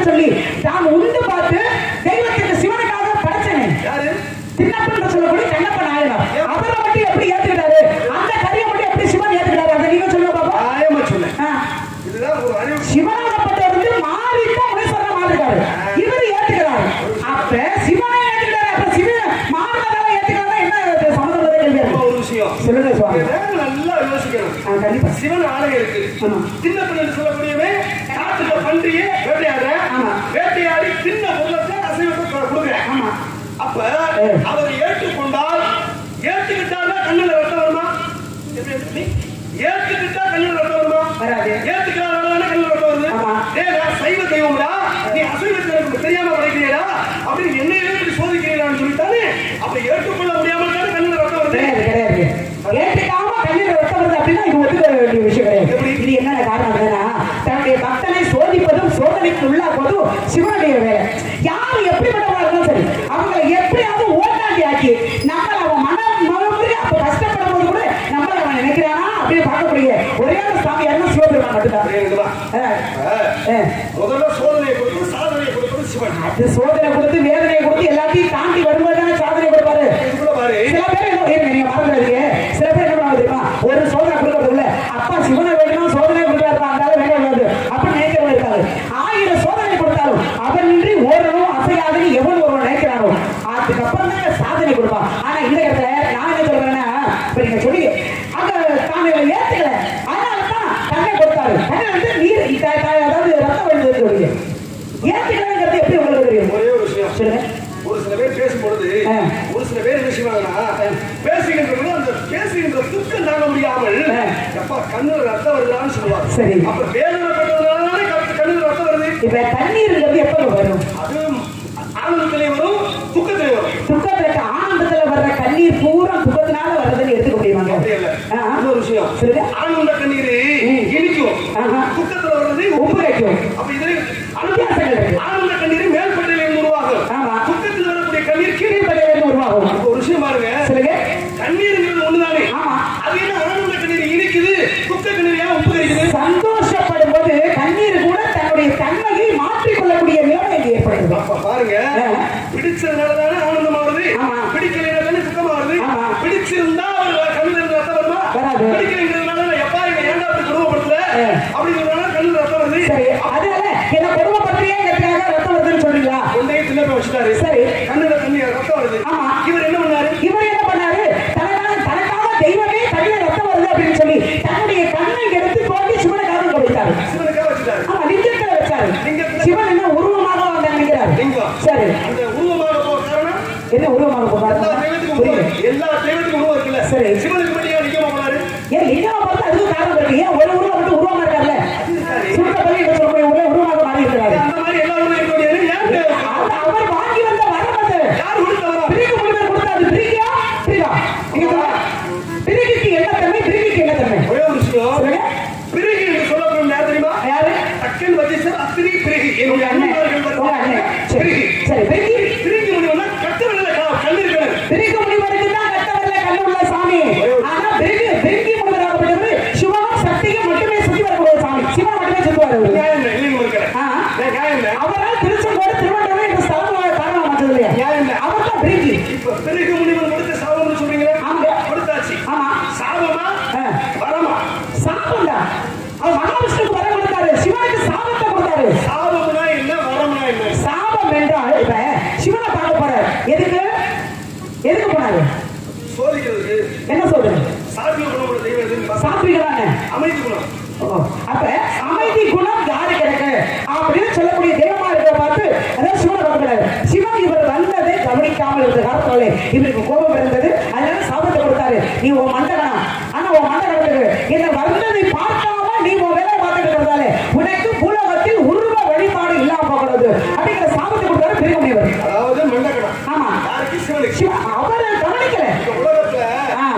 சொல்லி தான் உண்டு பார்த்து தெய்வத்துக்கு சிவனுக்காக படைச்சனே யாரு தின்னப்பன் சொல்லக்கூடிய கண்ணப்ப நாயனார் அவரை மட்டும் எப்படி ஏத்துக்கிட்டாரு அந்த கதையை மட்டும் எப்படி சிவன் ஏத்துக்கிட்டாரு அதை நீங்க சொல்லுங்க பாப்பா நியாயமா சொன்னேன் ஆ. இதுதான் ஒரு அறிவு சிவனாகப்பட்டவர் வந்து மாறித்தான் முனீஸ்வரனா மாறிருக்காரு இவர் ஏத்துக்கிறாரு அப்ப சிவனை ஏத்துக்கிறாரு அப்ப சிவன் மாறினதால ஏத்துக்கிறாரா என்ன சம்மந்தப்பட்ட கேள்வி ரொம்ப இருக்கு? ஒரு விஷயம் சொல்லுங்க சுவாமி இதை நல்லா யோசிக்கணும் ஆ, கண்டிப்பா சிவன் ஆலயம் இருக்கு ஆமா. சின்ன பிள்ளை சொல்லக்கூடியவன் காட்டுல பன்றியே வேட்டையாடுற ஆமா. வேட்டையாடி சின்ன பொருளத்தை அசைவத்தை கொ- கொடுக்குறேன் ஆமா அப்ப ஏ. அவர் ஏற்றுக்கொண்டால் ஏத்துக்கிட்டாருன்னா கண்ணுல ரத்தம் வருமா எப்படி எப்படி? ஏத்துக்கிட்டா கண்ணுல ரத்தம் வருமா வராது. ஏத்துக்கிறாருன்னா கண்ணுல ரத்தம் வருது ஆமா. ஏய், நான் சைவ தெய்வம்டா நீ அசைவத்தை எனக்கு தெரியாம படைக்கிறீடா அப்படின்னு என்னையே இப்படி சோதிக்கிறீடான்னு சொல்லிட்டாரு அப்ப ஏற்றுக்கொள்ள முடியாம தானே கண்ணுல ரத்தம் வருது கிடையாது கிடையாது ஏற்றுக்காம கண்ணீர் ரத்தம் வருது அப்படின்னா இது ஒத்துக்க வேண்டிய விஷயம் கிடையாது எப்படி? இது என்ன காரணம் அப்படின்னா தன்னுடைய பக்தனை சோதிப்பதும் சோதனைக்கு உள்ளாக்குவதும் சிவனுடைய வேலை யார் எப்படிப்பட்டவங்களா இருந்தாலும் சரி அவங்களை எப்படியாவது ஓட்டாண்டி ஆக்கி நம்மள அவன் மன மனமுறை அப்ப கஷ்டப்படும் போது கூட நம்மள அவன் நினைக்கிறானா அப்படின்னு பார்க்கக்கூடிய ஒரே ஒரு சாமி யாருன்னா சிவபெருமான் மட்டும்தான் புரியுதுங்களா? ஆ, ஆ. ஆ. முதல்ல சோதனையை கொடுத்து சாதனையை கொடுப்பது சிவன் அது சோதனை கொடுத்து வேதனை கொடுத்து எல்லாத்தையும் தாண்டி வரும்போது தானே சாதனை கொடுப்பாரு இதுக்குள்ள பாரு சில பேர் என்ன இருங்க, நீங்க மறந்துடாதீங்க சில பேர் என்ன பண்ணுவாங்க தெரியுமா ஒரு சோதனை கொடுக்கறதுக்குள்ள அப்பா சிவனை வேணும் சோதனை கொடுக்காரு அந்த வேணும் வேண்டாது அப்படின்னு நினைக்கிறவங்க இருக்காது ஆயிரம் சோதனை கொடுத்தாலும் அவனின்றி ஓரளவு அசையாதுன்னு எவன் ஒருவன் நினைக்கிறானோ அதுக்கப்புறம் தான் சாதனை கொடுப்பான் ஆனா இந்த இடத்துல நான் என்ன சொல்றேன்னா இப்ப நீங்க சொல்லி அங்க தான் இவன் ஏத்துக்கல அதனால தான் தன்னை கொடுத்தாரு தன்னை வந்து நீர் த- த- அதாவது ரத்தம் வந்து சொல்லுங்க ஏத்துக்கலங்கிறது எப்படி உங்களுக்கு தெரியும் ஒரே ஒரு விஷயம் சொல்லுங்க ஒரு சில பேர் பேசும்பொழுது ஆ. ஒரு சில பேர் என்ன செய்வாங்கன்னா பேசுகின்றவங்க அந்த பேசுகின்ற துக்கம் தாங்க முடியாமல் ஆ. எப்பா கண்ணுல ரத்தம் வருதான்னு சொல்லுவாங்க சரி. அப்ப வேதனைப்பட்டதுனால கண்ணுல ரத்தம் வருது இப்ப தண்ணீர்ங்கிறது எப்ப வரும் அது ஆனந்தத்திலே வரும் துக்கத்திலே வரும் துக்கத்துல ஆனந்தத்துல வர்ற கண்ணீர் பூரா துக்கத்தினால வர்றதுன்னு எடுத்துக்க முடியுமாங்க அப்படி இல்ல ஆ. இன்னொரு விஷயம் சொல்லுங்க ஆனந்த கண்ணீர் ம். இனிக்கும் ஆஹா. துக்கத்துல வர்றது உப்பு வைக்கும் அப்ப இதுல வித்தியாசங்கள் இருக்கு. ஆனந்த கண்ணீர் மேல்பட்டையில இருந்து உருவாகும் ஆமா. துக்கத்தில் வரக்கூடிய கண்ணீர் கீழே கீழ்படையிலிருந்து உருவாகும் அப்ப ஒரு விஷயம் பாருங்க சொல்லுங்க கண்ணீருங்கிறது ஒண்ணுதானே ஆமா. அது என்ன ஆனந்த கண்ணீர் இனிக்குது துக்க கண்ணீர் ஏன் உப்பு கரிக்குது சந்தோஷப்படும் போது கண்ணீர் கூட தன்னுடைய தன்மையை மாற்றிக்கொள்ளக்கூடிய நிலைமை இங்க ஏற்படுது அப்ப பாருங்க ஆ. பிடிச்சதுனால தானே ஆனந்தம் ஆகுது ஆமா. பிடிக்கலைனால தானே துக்கம் ஆகுது ஆமா. பிடிச்சிருந்தா அவர் கண்ணுல இருந்து ரத்தம் வருமா வராது. பிடிக்கலைங்கிறதுனால எப்பா இவன் ஏன்டா அப்படி குடும்பப்படுத்தல ஆ. அப்படிங்கிறதுனால கண்ணுல ரத்தம் வருது சரி அதனால என்ன கொடுமைப்படுத்தியேங்கிறதுக்காக ரத்தம் வருதுன்னு சொல்றீங்களா கொண்டே தின்ன போய் வச்சுட்டாரு சரி. கண்ணுல தண்ணி ரத்தம் வருது ஆமா. இவர் என்ன பண்ணாரு இவர் என்ன பண்ணாரு தனக்காக தனக்காக தெய்வமே கண்ணில் ரத்தம் வருது அப்படின்னு சொல்லி தன்னுடைய கண்ணை எடுத்து தோண்டி சிவனுக்காக இங்க வைத்தாரு சிவனுக்காக வச்சுட்டாரு ஆமா லிங்கத்துல வச்சாரு லிங்கத்துல- சிவன் என்ன உருவமாக வந்த நினைக்கிறாரு லிங்கம். சரி அந்த உருவமாக போக காரணம் என்ன உருவமாக போனாரு எல்லா தெய்வத்துக்கும் புரியல உருவம் எல்லா தெய்வத்துக்கும் உருவம் இருக்குல்ல சரி. சிவனுக்கு மட்டும் ஏன் லிங்கமா போனாரு ஏன் லிங்கமா பார்த்து அதுக்கு காரணம் இருக்கு ஏன் ஒரு உருவம் மட்டும் உருவமா இருக்காருல்ல சரி. சுருக்கப்பள்ளி என்று சொல்லக்கூடிய ஒரே உருவமாக மாறி இருக்கிறாரு அந்த மாதிரி எல்லா உருவம் இருக்க முடியாது ஏன் தேவை? அது அவர் வாங்கி வந்த வரம் அது யார் கொடுத்தவரா பிரிக்க முடிவு கொடுத்தாரு பிரிக்கியா பிரிக்கா இங்க சொல்லுங்க பிரிக்கிக்கு என்ன தன்மை பிரிக்கிக்கு என்ன தன்மை ஒரே ஒரு விஷயம் சொல்லுங்க பிறகு என்று சொல்லப்படும் யார் தெரியுமா யாரு அக்கன் வஜிசர் அத்திரி பிறகு என்னுடைய அண்ணன் அண்ணன்மார்கள் உங்க அண்ணன் சரி பிறகு சரி பிரிக்கி பிரிக்க முடியும்னா கட்ட விடல கண் இருக்கணும் பிரிக்க முடிவதற்கு தான் கட்டவரில் கண்ணு உள்ள சாமி ஆனா பிரிக்கு பிரிக்கி முடிவதாகப்பட்டது சிவனும் சக்தியும் மட்டுமே சுத்தி வரக்கூடிய சாமி சிவன் மட்டுமே சுத்துவார் அவரு நியாயம் இல்லை, இல்லைன்னு இருக்கிறேன் ஆ. நியாயம் இல்லை. அவரால் திருச்செங்கோடு திருவண்ணாமலை இந்த ஸ்தலம் காரணம் அமைச்சது இல்லையா நியாயம் இல்லை. அவர் தான் பிரிக்கி இப்ப பிறகு முடிவு கொடுத்து சாபம்னு சொல்றீங்களே ஆமா. கொடுத்தாச்சு ஆமா சாபமா ஆ. வரமா சாபம் தான் அவர் மகாவிஷ்ணுக்கு வரம் கொடுத்தாரு சிவனுக்கு சாபத்தை கொடுத்தாரு சாபம்னா என்ன வரம்னா என்ன சாபம் என்றால் இப்ப சிவனை பார்க்க போறாரு எதுக்கு எதுக்கு போனாரு சோதிக்கிறதுக்கு என்ன சொல்றது சாத்திய குணம் உள்ள தெய்வம் எதுன்னு பார்த்தா சாத்விகளான அமைதி குணம் ஓ, அப்ப அமைதி குணம் யாரு கிடக்கு அப்படின்னு சொல்லக்கூடிய தெய்வமா இருக்கிற பார்த்து அதாவது சிவனை பார்க்கிறாரு சிவன் இவர் வந்ததை கவனிக்காமல் இருந்த காரணத்தாலே இவருக்கு கோபம் இருந்தது அதனால சாபத்தை கொடுத்தாரு நீ உன் மண்டகணம் ஆனா உன் மண்டகணத்துக்கு என்ன வந்ததை பார்க்காம நீ உன் வேலையை பார்த்துட்டு இருக்கிறதால உனக்கு பூலோகத்தில் உருவ வழிபாடு இல்லாம போகிறது அப்படிங்கிற சாபத்தை கொடுத்தாரு பெரிய முனிவர் அதாவது மண்டகணம் ஆமா யாருக்கு சிவனுக்கு சிவ அவரை கவனிக்கல இந்த உலகத்துல ஆ,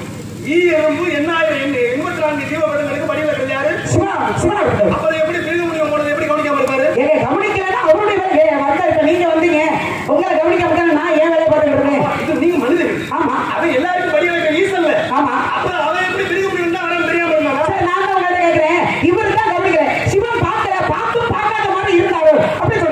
ஈ எறும்பு எண்ணாயிரம் எண்ணு எண்பத்தி நான்கு ஜீவபடங்களுக்கு படியில் இருக்கிறது யாரு சிவனா சிவனா கொடுத்தாரு அப்புறம் எப்படி பிரிவு முடியும் போனது எப்படி கவனிக்காம இருப்பாரு ஏங்க கவனிக்கலன்னா அவருடைய வேலை ஏ, வந்தா இப்ப நீங்க வந்தீங்க உங்களை கவனிக்க மாட்டாங்க நான் ஏன் வேலையை பார்த்துட்டு இருக்கேன் இது நீங்க மனிதர்கள் ஆமா அவன் எல்லாருக்கும் படி வைக்க ஈசல்ல ஆமா அப்புறம் அவன் எப்படி பிரிவு முடியும்னா அவன் தெரியாம இருந்தானா சரி நான் தான் உங்கள்ட்ட கேட்கிறேன் இவரு தான் கவனிக்கிறேன் சிவன் பார்க்கல பார்த்தும் பார்க்காத மாதிரி இருந்தாரு அப்படி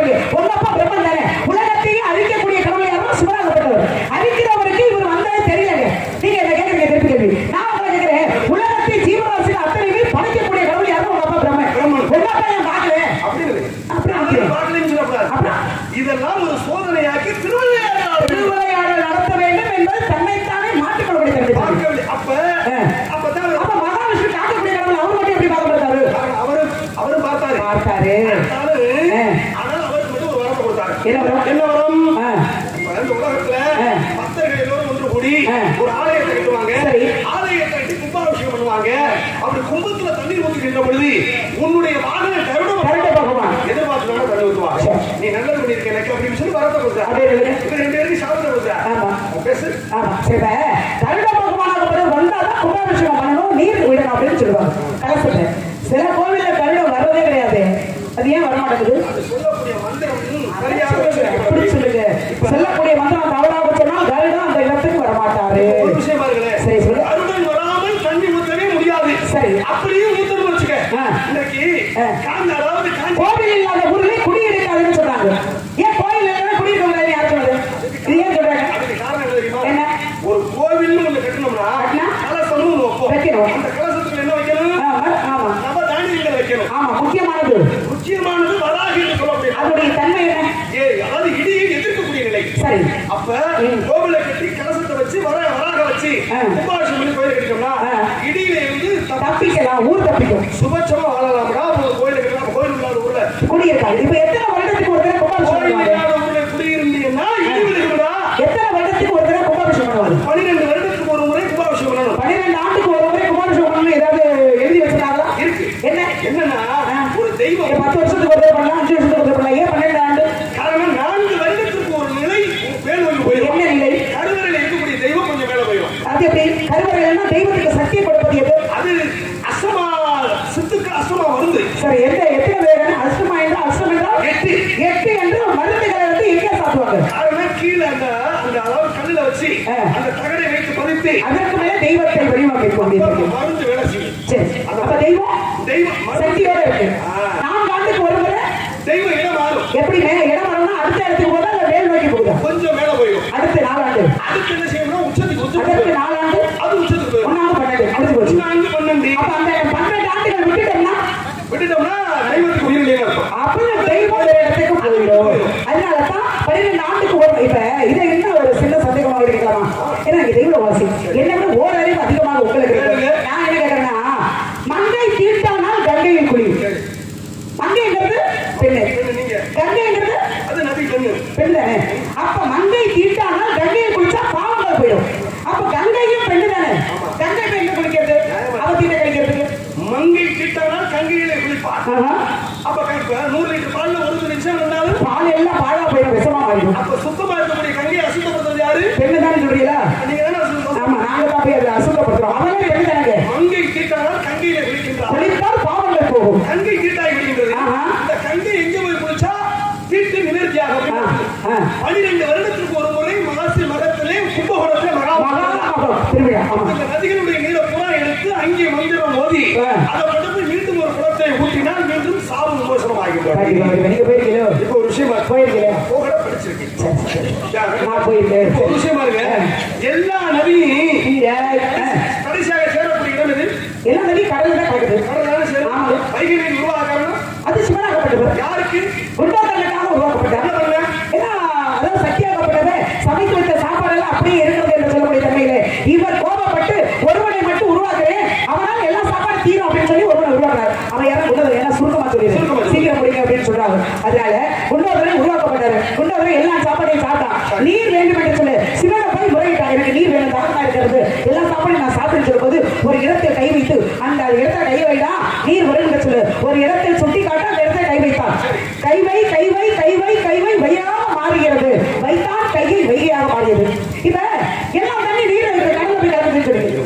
அப்படின்னு அப்படி அதை நினைக்கிறேன். பார்க்கலைன்னு சொல்லக்கூடாது. அப்புறம்? இதெல்லாம் ஒரு சோதனையாக்கி திருவிளையாடல் திருவிளையாடல் நடத்த வேண்டும் என்பது தன்னைத்தானே மாற்றிக்கொள்ளக்கூடிய தன்மை தான். பார்க்கவில்லை. அப்ப ஆ. அப்பதான் அவர் அப்ப மகாவிஷ்ணு காக்கக்கூடிய கடவுள் அவர் மட்டும் எப்படி பார்க்க மாட்டாரு அவரும் அவரும் பார்த்தாரு பார்த்தாரு பார்த்தாரு. ஆ. ஆனால் அவருக்கு மட்டும் ஒரு வரத்தை கொடுத்தாரு என்ன வரம்? என்ன வரம் ஆ. இப்ப இந்த உலகத்துல ஆ. பக்தர்கள் எல்லோரும் ஒன்று கூடி ஆ. ஒரு ஆலயத்தை கட்டுவாங்க சரி. ஆலயத்தை கட்டி கும்பாபிஷேகம் பண்ணுவாங்க அப்படி கும்பத்துல தண்ணீர் ஊற்றுகின்ற பொழுது உன்னுடைய வாகனம் கருடம் கருட பகவான். எதிர்பார்த்து தண்ணி ஊற்றுவாங்க சரி. நீ நல்லது பண்ணிருக்க எனக்கு அப்படின்னு சொல்லி வரத்தை கொடுத்தா அப்படியே இருக்கு. இது ரெண்டு பேருக்கு சாப்பிட கொடுத்தா ஆமா. பேசு ஆமா சரி இப்ப கருட பகவானாக பிறகு வந்தாதான் கும்பாபிஷேகம் பண்ணணும் நீர் விடணும் அப்படின்னு சொல்லுவாங்க கலசத்தை சில கோவில்ல கருடம் வர்றதே கிடையாது அது ஏன் வர மாட்டேங்குது அது சொல்லக்கூடிய மந்திரம் சரியாக அப்படி சொல்லுங்க சொல்லக்கூடிய மந்திரம் தவறாக சொன்னால் கருடம் அந்த இடத்துக்கு வர மாட்டாரு ஒரு விஷயம் பாருங்களேன் சரி, சொல்லு. அருடன் வராமல் தண்ணி ஊற்றவே முடியாது சரி. அப்படியே ஊத்தணும் வச்சுக்க ஆ. இன்னைக்கு ஆ. காந்த அதாவது காஞ்சி கோவில் இல்லாத ஊர்ல குடியிருக்காதுன்னு சொல்றாங்க ஏன் கோயில் இல்லைன்னா குடியிருக்க முடியாது யார் சொல்றது இது ஏன் சொல்றாங்க அதுக்கு காரணம் என்ன தெரியுமா என்ன? ஒரு கோவில்னு ஒண்ணு கட்டணும்னா கட்டினா? கலசம்னு ஒண்ணு வைப்போம் வைக்கணும். அந்த கலசத்துக்கு என்ன வைக்கணும் ஆமா ஆமா நவ தானியங்களை வைக்கணும் ஆமா முக்கியமானது முக்கியமானது வராகி என்று சொல்லக்கூடிய அதோடைய தன்மை என்ன ஏ அதாவது இடியை எதிர்க்கக்கூடிய நிலை சரி அப்ப ம். கோவிலை கட்டி கலசத்தை வச்சு வர வராக வச்சு ஆ. கும்பாபிஷேகம் பண்ணி கோயில் கட்டிட்டோம்னா ஆ. இடியில இருந்து தப்ப- தப்பிக்கலாம் ஊர் தப்பிக்கும் சுபட்சமா வாழலாம்டா ஒரு கோயில் கட்டலாம் கோயில் இல்லாத ஊர்ல குடியிருக்காது இப்ப எத்தனை வருடத்துக்கு ஒரு தடவை கும்பாபிஷேகம் கோயில் பண்ணுவாங்க இல்லாத ஊர்ல குடியிருந்தீங்கன்னா இடி விழுகும்டா எத்தனை வருடத்துக்கு ஒரு தடவை கும்பாபிஷேகம் பண்ணுவாங்க பன்னிரெண்டு வருடத்துக்கு ஒரு முறை கும்பாபிஷேகம் பண்ணணும் பன்னிரெண்டு ஆண்டுக்கு ஒரு முறை கும்பாபிஷேகம் பண்ணணும் ஏதாவது எழுதி வச்சிருக்காங்களா இருக்கு என்ன என்னன்னா ஒரு ஏன் தெய்வம் பத்து வருஷத்துக்கு ஒரு தடவை பண்ணலாம் அஞ்சு வருஷத்துக்கு ஒரு தடவை பண்ணலாம் ஏன் பன்னெண்டு ஆண்டு காரணம் நான்கு வருடத்துக்கு ஒரு நிலை மேல் வந்து போயிடும் என்ன நிலை கருவறையில் இருக்கக்கூடிய தெய்வம் கொஞ்சம் மேல போயிடும் அது எப்படி கருவறையில்னா தெய்வத்துக்கு சக்தியை கொடுப்பது எது அது அசமா சித்துக்கு அசமா வருது சரி எந்த எத்தனை பேர் அஷ்டமா என்றால் அஷ்டம் என்றால் எட்டு. எட்டு என்று மருந்துகளை வந்து எங்க சாப்பிடுவாங்க காரணம் கீழே அந்த அந்த அதாவது கல்லுல வச்சு ஆ. அந்த தகடை வைத்து பதித்து அதற்கு மேலே தெய்வத்தை வடிவமைப்பு அப்ப கொண்டிருக்கிறது மருந்து வேலை செய்யும் சரி அப்ப தெய்வம் தெய்வம் மருந்து- சக்தியோட இருக்கு ஆ. நான்கு ஆண்டுக்கு ஒரு முறை தெய்வம் இடம் மாறும் எப்படி மேல இடம் வரணும்னா அடுத்த இடத்துக்கு போதா இல்ல மேல் நோக்கி போகுதா கொஞ்சம் மேல போயிடும் அடுத்து நாலாண்டு அதுக்கு என்ன செய்யணும் உச்சத்துக்கு அதற்கு உச்சத்துக்கு நாலாண்டு அது உச்சத்துக்கு போயிடும் ஒன்னாவது பன்னெண்டு முடிஞ்சு போச்சு நான்கு பன்னெண்டு அப்ப அந்த பன்னெண்டு ஆண்டுகள் விட்டுட்டோம்னா விட்டுட்டோம்னா தெய்வத்துக்கு உயிர் இல்லைன்னு அர்த்தம் அப்ப தெய்வம் ஒரு இடத்துக்கு போயிடும் அதனாலதான் பன்னிரெண்டு ஆண்டுக்கு ஒரு இப்ப இதை என்ன ஒரு சின்ன சந்தேகமாக இருக்கலாமா ஏன்னா நீங்க தெய்வ வாசி என்ன விட ஓரளவு அதிகமாக உங்களுக்கு இருக்கு நான் என்ன கேட்கறேன்னா மங்கை தீர்த்தானால் கங்கையில் குழி மங்கைங்கிறது பெண்ணு பெண்ணு நீங்க கங்கைங்கிறது அது நபி பெண்ணு பெண் தானே அப்ப மங்கை தீர்த்தானால் கங்கையை குளிச்சா பாவங்கள் போயிடும் அப்ப கங்கையும் பெண்ணு தானே கங்கை பெண்ணு குளிக்கிறது அவ தீட்ட கழிக்கிறதுக்கு மங்கை கிட்டானால் கங்கையிலே குளிப்பார் ஆஹா. அப்ப இப்ப நூறு லிட்டர் பால்ல ஒரு நிமிஷம் இருந்தாலும் பால் எல்லாம் பாழா போயிடும் விஷமா மாறிடும் அப்ப சுத்தமா இருக்கக்கூடிய கங்கையை அசுத்தப்படுத்துறது யாரு பெண்ணு தானே சொல்றீங்களா நீங்க தானே அசுத்தம் ஆமா நாங்க தான் போய் அதை அசுத்தப்படுத்துறோம் அவனே பெண் தானே மங்கை கிட்டானால் கங்கையிலே குளிக்கின்றார் குளித்தால் பாவங்கள் போகும் கங்கை தீட்டாய் விடுகின்றது ஆஹா. இந்த கங்கை எங்க போய் குளிச்சா தீட்டு நிவர்த்தியாக ஆ, ஆ. பனிரெண்டு வருடத்திற்கு ஒரு முறை மாசி மகத்திலே கும்பகோணத்திலே மகா மகாமகம் திருவிழா ஆமா அந்த நதிகளுடைய நீரை புறா எடுத்து அங்கே மந்திரம் மோதி ஆ. அதை படுத்து மீண்டும் ஒரு குளத்தை ஊற்றினால் மீண்டும் சாவு விமோசனம் ஆகின்றது கண்டிப்பா, கண்டிப்பா. நீங்க போயிருக்கீங்களோ இப்போ ஒரு விஷயமா போயிருக்கீங்களா போகட படிச்சிருக்கேன் சரி, சரி. நான் போயிருக்கேன் இப்போ ஒரு விஷயமா இருங்க எல்லா நதியும் நீங்க, ஆ, கடைசியாக சேரக்கூடிய இடம் இது எல்லா நதி கடல்ல தான் கிடக்குது கடல் தானே சேரும் ஆமா. வைகை நீர் உருவாக்காமல் அது சிவனாகப்பட்டவர் யாருக்கு உண்டாதலுக்காக உருவாக்கப்பட்டார் என்ன பண்ணுங்க ஏன்னா அதாவது சக்தியாகப்பட்டது சமைத்து வைத்த சாப்பாடெல்லாம் அப்படியே இருக்கிறது என்று சொல்லக்கூடிய தன்மையிலே இவர் கோபப்பட்டு ஒருவனை மட்டும் உருவாக்குறேன் அவனால் எல்லா சாப்பாடு தீரும் அப்படின்னு சொல்லி ஒருவனை உருவாக்குறாரு அவன் யாரும் உண்டது ஏன்னா சுருக்கமா சுருக்கமா சொல்லிடு சொல்லு. சீக்கிரம் முடிங்க அப்படின்னு சொல்றாங்க அதனால உண்டவரை உருவாக்கப்பட்டாரு உண்டவரை எல்லா சாப்பாடையும் சாப்பிட்டான் நீர் வேண்டும் என்று சொல்லு சிவனை போய் முறையிட்டான் எனக்கு நீர் வேணும் தாக்கமா இருக்கிறது எல்லா சாப்பாடையும் நான் சாப்பிட்டு சொல்லும்போது ஒரு இடத்தில் கை வைத்து அந்த இடத்தை கை வைடா நீர் வரும் என்று சொல்லு ஒரு இடத்தில் சுட்டி காட்ட அந்த இடத்தை கை வைத்தான் கை வை கை வை கை வை கை வை வையாக மாறுகிறது வைத்தான் கையை வைகையாக மாறியது இப்ப எல்லாம் தண்ணி நீர் இருக்கு கடல்ல போய் கலந்துன்னு சொல்லி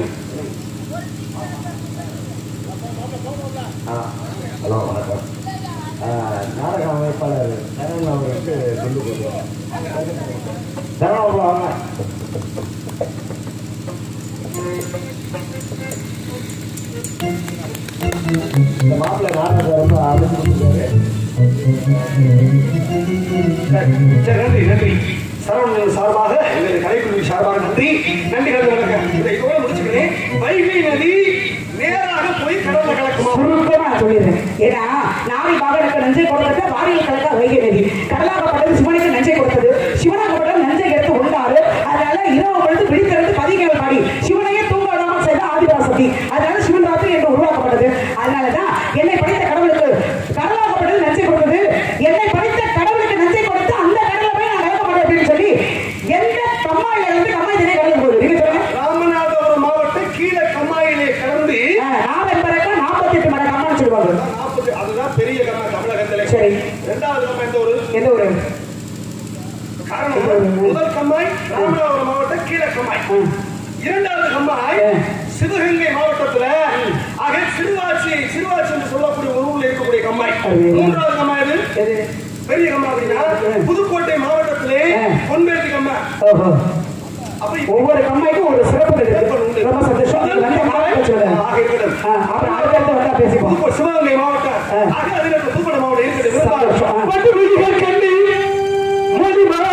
ஹலோ வணக்கம் ஆ, நாடக அமைப்பாளர் சரண் அவர்களுக்கு கொண்டு போடுவோம் சரணம் வாங்க இந்த மாப்பிள்ளை நாடகத்தை ரொம்ப அமைச்சிருக்காரு சரி நன்றி நன்றி சரவணன் சார்பாக எங்கள் கலைக்குழு சார்பாக நன்றி நன்றி கலந்து வணக்கம் இதை இதோட முடிச்சுக்கிறேன் வைகை நதி நேராக போய் கடல்ல கலக்குமா சுருக்கமா சொல்லிடுறேன் ஏன்னா நாளை பாகனுக்கு நஞ்சை கொடுத்தது வாரியில் கலக்க வைகை நதி கடலாகப்பட்டது சிவனுக்கு நஞ்சை கொடுத்தது சிவனாகப்பட்டது நஞ்சை எடுத்து உண்டாரு அதனால இரவு பொழுது விழித்திருந்து பதிகள் பாடி சிவனையே தூங்க விடாமல் செய்த ஆதிபராசக்தி அதனால சிவன் ராத்திரி என்று உருவாக்கப்பட்டது அதனாலதான் என்னை படைத்த கடவுளுக்கு கடலாகப்பட்டது நஞ்சை கொடுத்தது என்னை படைத்த கடவுளுக்கு நஞ்சை கொடுத்து அந்த கடலை போய் நான் கலக்க மாட்டேன் அப்படின்னு சொல்லி எந்த கம்மாயில இருந்து கம்மாய் தினை கலந்து போகுது நீங்க சொல்லுங்க ராமநாதபுரம் மாவட்டம் கீழே கம்மாயிலே கடந்து நாம என்பதற்கு நாற்பத்தி எட்டு மணி கம்மான்னு சொல்லுவாங்க நாற்பது அதுதான் பெரிய கம்மா தமிழகத்திலே சரி. இரண்டாவது கம்மா எந்த ஒரு எந்த ஒரு காரணம் முதல் கம்மாய் ராமநாதபுரம் மாவட்டம் கீழே கம்மாய் இரண்டாவது கம்மாய் சிவகங்கை மாவட்டத்துல ஆக சிறுவாச்சி சிறுவாச்சி என்று சொல்லக்கூடிய ஒரு ஊர்ல இருக்கக்கூடிய கம்மாய் மூன்றாவது கம்மாய் எது எது பெரிய கம்மா அப்படின்னா புதுக்கோட்டை மாவட்டத்திலே பொன்பேட்டி கம்மா ஓஹோ அப்ப ஒவ்வொரு கம்மாய்க்கும் ஒரு சிறப்பு இருக்கு ரொம்ப சந்தோஷம் நல்ல மாவட்டம் சொல்லுங்க ஆக இருக்கட்டும். ஆ, அப்புறம் அடுத்தடுத்து வந்தா பேசிப்போம் புதுக்கோட்டை சிவகங்கை மாவட்டம் ஆக அதுல இருக்க புதுக்கோட்டை மாவட்டம் இருக்குது சந்தோஷம். ஆ. பட்டு விழிகள் கண்டு மொழிமாக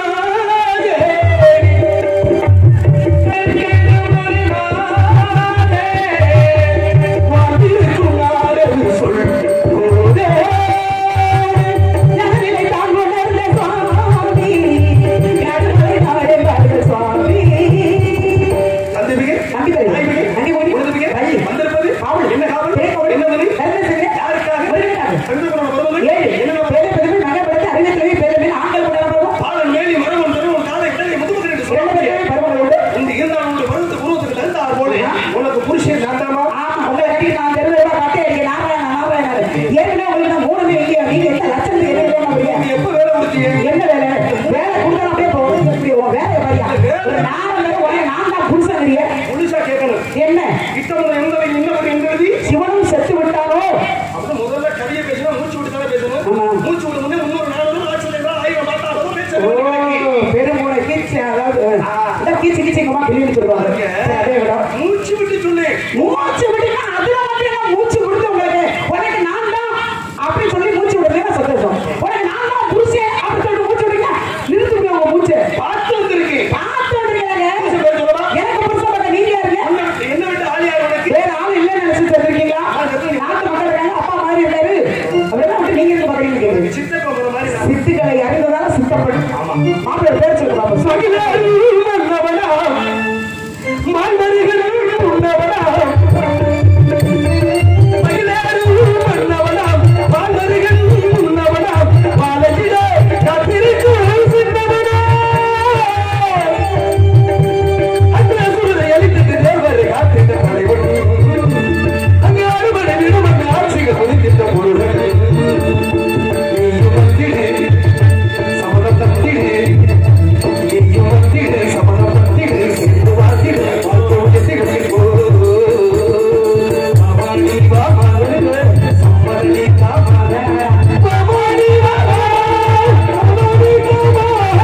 நகரிலே தான் உணர்ந்த சுவாமி நடுவை நாடே பாடுற சுவாமி தந்திபிகை நம்பிக்கை நாய்பிகை நம்பிக்கை உணர்ந்துபிகை வள்ளி வந்திருப்பது காவல் என்ன காவல் தேக்கவல் என்ன வழி கருணை செய்ய யாருக்காக முருகனுக்காக. சங்கரகுணம் வருவது ஏழு என்ன பேர பெருமை நகைப்படுத்தி அறிவித்தலை பேரவை ஆண்கள் கொண்டாடுறோம் பாலன் மேலி மரம் தரும் உன் காலை விடலை முதுமுகன் என்று இரண்டு சொல்லக்கூடிய பேருமே பருவங்களோடு இந்த இருந்தால் உன்னுடைய பருவத்து உருவத்துக்கு தந்தார் போல உனக்கு புருஷன் நாட்டாமா ஆமா உங்களை கட்டி நான் தெருவில் கட்டை அடிக்க நாராயண நாராயணர் ஏற்கனவே உங்களுக்கு நான் மூணுமே இல்லையா நீங்க என்ன லட்சத்துக்கு என்ன வேணும் அப்படியா நீ எப்ப வேலை கொடுத்தீங்க என்ன வேலை வேலை கொடுத்தா அப்படியே இப்போ உடனே இப்படி உன் வேலையை பாரியா ஒரு நாலு நேரம் உடனே நான் தான் புருஷன் இல்லையே முழுசா கேட்கணும் என்ன இத்தனை எந்த இன்னொரு எங்கிறது சிவனும் செத்து விட்டாரோ அப்ப முதல்ல கவியை பேசினா மூச்சு விட்டு தானே பேசணும் ஆமா. மூச்சு விட முன்னே முன்னொரு நாளும் ஆட்சியில் இருந்தால் ஆயிரம் பார்த்தா அதுவும் ஓ பேச பெருமூளை கீச்சு அதாவது இந்த கீச்சு கீச்சுங்கம்மா கிளின்னு சொல்லுவாங்க சரி, அதே விட மூச்சு விட்டு சொன்னேன் மூச்சு விட்டுனா அதுல மட்டும் நான் மூச்சு கொடுத்து உங்களுக்கு உனக்கு நான் தான் அப்படி சொல்லி மூச்சு விடுறதுன்னா சந்தோஷம் உனக்கு நான் தான் புருஷன் அப்படி சொல்லிட்டு மூச்சு விடுங்க நிறுத்துங்க உங்க மூச்சு பார்த்து வந்திருக்கேன் பார்த்து விடுறீங்க புருஷன் பேர் சொல்லவா? எனக்கு புருஷன் பார்த்த நீங்க யாருங்க என்ன விட்டு ஆள் யார் உனக்கு வேற ஆள் இல்லைன்னு நினைச்சு தெரிஞ்சிருக்கீங்களா நாட்டு மக்கள் இருக்காங்க அப்பா மாதிரி இருக்காரு அப்படின்னா விட்டு நீங்க இருந்து பாக்குறீங்க கேக்குது சித்தப்பா போற மாதிரி நான் சித்துக்களை அறிந்ததால சித்தப்படும் மாப்பிள்ளை பேர் சொல்லுங்க பாப்போம் மகிழாரும் மன்னவனா, மாந்தரிகள் உண்டவனா. மகிழாரும் மன்னவனா, மாந்தரிகள் உண்டவனா, வாழகிட காத்திருக்கும் சின்னவனா. அக்ரசுரரை அழித்திட்டு தேவர் காத்திட்ட தலைவன். அங்கே அறுபடை விடும் அங்கு ஆட்சிகள் ஒதுக்கிட்ட பொருள் நீயும் வந்திடு சமணம் தந்திடு நீயும் வந்திடு சமணம் தந்திடு சேர்ந்து வாழ்ந்திடு வாழ்த்தோட்டத்திடு போ பவானி பாபான சம்மரணி பாபான பவானி பாபா பவானி பாபா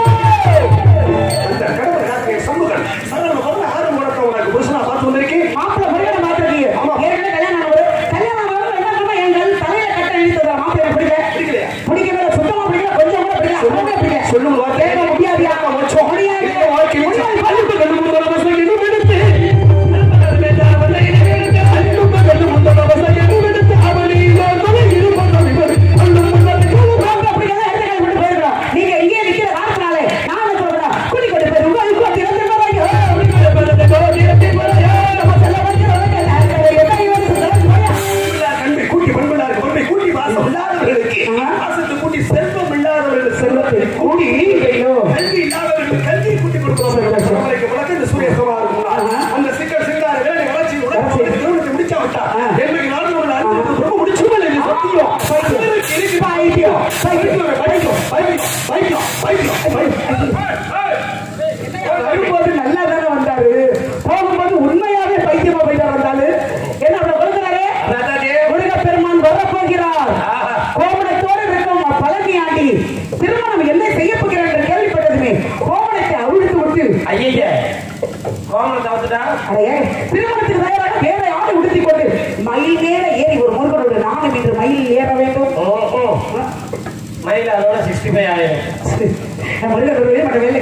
அந்த கடவுள் காக்கிய சமூகம் சரண வரல ஆறு முழக்கம் உனக்கு புருஷனா பார்த்து வந்திருக்கேன் மாப்பிள்ளை முருகனை மாத்திருக்கீங்க ஆமா. ஏற்கனவே கல்யாணம் ஆனவர் கல்யாணம் ஆனவர் என்ன சொன்னா எங்கள் தலையில கட்ட இழுத்ததா மாப்பிள்ளை பிடிக்க பிடிக்கலையா? பிடிக்கவே இல்லை. சுத்தமா பிடிக்கல கொஞ்சம் கூட பிடிக்கல அவ்வளவுதான் பிடிக்கல சொல்லும் வார்த்தை. கேட்க முடியாதுயா முடியாது இந்த வாழ்க்கையில் முடியாது. அன்பு கண்டு முந்தன வசம் எதுவும் எடுத்து அன்பு கண்டு முந்தன வசம் எதுவும் எடுத்து அவனை இல்லாமல் இருப்பதும் இவர் அள்ளும் முன்னதை மாப்பிள்ளை பிடிக்காத இடத்துக்கு விட்டு போயிடுறோம். நீங்க இங்கேயே நிக்கிற காரணத்தினாலே நான் என்ன சொல்றேன் குடி கொண்டு போய் உங்களுக்கு திறந்து போறாங்க நம்ம செல்ல வச்சு எத்தனை வருஷம் செலவு போயா கண்மை கூட்டி பண்புள்ளார் பொறுமை கூட்டி வாசம் இல்லாதவர்களுக்கு வாசத்தை கூட்டி செல்வம் இல்லாதவர்கள் செல்வத்தை கூட்டி ஐயோ. கல்வி இல்லாதவர்களுக்கு கல்வி கூட்டி கொடுக்கிறோம் நம்மளுக்கு முழக்க இந்த சூரிய சமாதானம் முன்னால். அந்த சிக்கல் சிங்கார வேலை வளர்ச்சி உடம்பு திருமணத்தை முடிச்சா விட்டா என்னைக்கு நாடு ஒரு அன்பு ரொம்ப முடிச்சுமல் என்று சத்தியம் சிலருக்கு இருக்கு பைத்தியம். பைத்தியம் பைத்தியம் பைத்தியம் பைத்தியம் பைத்தியம் வரும்போது நல்லா தானே வந்தாரு போகும்போது உண்மையாவே பைத்தியமா போயிட்டார் வந்தாரு என்ன அப்படி கொடுக்குறாரு முருகப்பெருமான் வரப்போகிறார் கோமணத்தோடு இருக்கும் பழனி ஆண்டி திருமணம் என்ன செய்ய போகிறார் என்று கேள்விப்பட்டதுமே கோமணத்தை அவிழ்த்து விட்டு ஐய கோமணத்தை வந்துட்டா அடையே திருமணத்துக்கு தயாராக வேற ஆடை உடுத்திக் கொண்டு மயில் மேல ஏறி ஒரு முருகனோட நானும் இன்று மயில் ஏற வேண்டும் ஓ ஓ மயில் அதோட சிக்ஸ்டி ஃபைவ் ஆயிரம் முருகனோட மற்ற வேலை